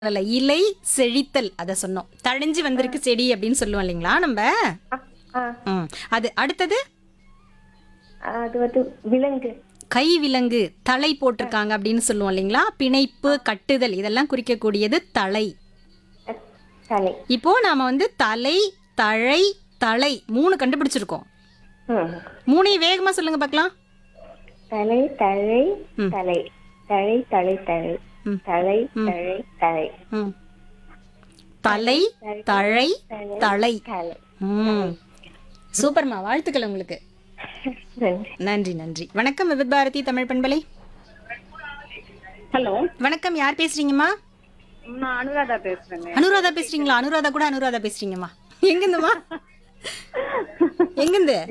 அல்ல இலை செழித்தல் அத சொன்னோம் தழிஞ்சு வந்திருக்கு செடி அப்படின்னு சொல்லுவோம் இல்லைங்களா நம்ம ஆ, ம். அது அடுத்தது அது வந்து விலங்கு கை விலங்கு தலை போட்டிருக்காங்க அப்படின்னு சொல்லுவோம் இல்லைங்களா பிணைப்பு கட்டுதல் இதெல்லாம் குறிக்கக்கூடியது தலை அ, தலை இப்போ நாம வந்து தலை தழை தலை மூணு கண்டுபிடிச்சிருக்கோம் ம். மூணையும் வேகமா சொல்லுங்க பார்க்கலாம் தலை தழை ம். தலை தழை தலை தழை ம். தலை தழை தலை ம். தலை தழை தலை தலை ம். சூப்பர்மா வாழ்த்துக்கள் உங்களுக்கு நன்றி நன்றி நன்றி வணக்கம் விவித் பாரதி தமிழ் பண்பலை ஹலோ வணக்கம் யார் பேசுறீங்கம்மா நான் அனுராதா பேசுறேங்க அனுராதா பேசுறீங்களா அனுராதா கூட அனுராதா பேசுறீங்கம்மா எங்கிருந்துமா எங்கிருந்து